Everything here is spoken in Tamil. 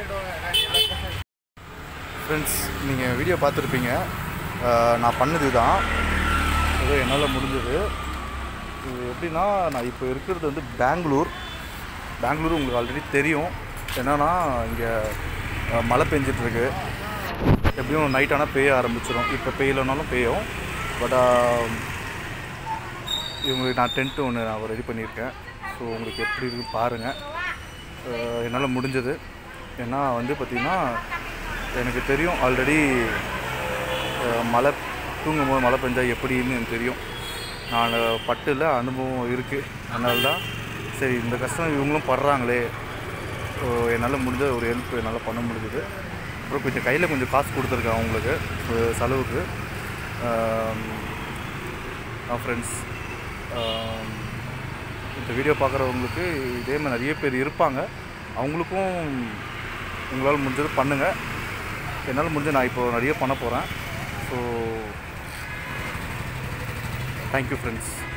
ஃப்ரெண்ட்ஸ் நீங்கள் வீடியோ பார்த்துருப்பீங்க அஹ், நான் பண்ணது தான் ஏதோ என்னால் முடிஞ்சது இது எப்படின்னா நான் இப்போ இருக்கிறது வந்து பெங்களூர் பெங்களூர் உங்களுக்கு ஆல்ரெடி தெரியும் என்னன்னா இங்கே அஹ், மழை பெஞ்சிட்ருக்கு எப்படியும் நைட் ஆனால் பெய்ய ஆரம்பிச்சிடும் இப்போ பெய்யலைனாலும் பெய்யும் பட் இவங்களுக்கு நான் டென்ட்டு ஒன்று நான் ரெடி பண்ணியிருக்கேன் ஸோ உங்களுக்கு எப்படி இருக்குன்னு பாருங்கள் என்னால் முடிஞ்சது ஏன்னா வந்து பார்த்திங்கன்னா எனக்கு தெரியும் ஆல்ரெடி மழை தூங்கும்போது மழை பெஞ்சால் எப்படின்னு எனக்கு தெரியும் நான் பட்டில் அனுபவம் இருக்குது அதனால தான் சரி இந்த கஷ்டம் இவங்களும் படுறாங்களே ஸோ என்னால் முடிஞ்ச ஒரு ஹெல்ப் என்னால் பண்ண முடிஞ்சுது அப்புறம் கொஞ்சம் கையில் கொஞ்சம் காசு கொடுத்துருக்கேன் அவங்களுக்கு ஒரு செலவுக்கு ஃப்ரெண்ட்ஸ் இந்த வீடியோ பார்க்குறவங்களுக்கு இதே மாதிரி நிறைய பேர் இருப்பாங்க அவங்களுக்கும் உங்களால் முடிஞ்சது பண்ணுங்கள் என்னால் முடிஞ்ச நான் இப்போ நிறைய பண்ண போகிறேன் ஸோ தேங்க்யூ ஃப்ரெண்ட்ஸ்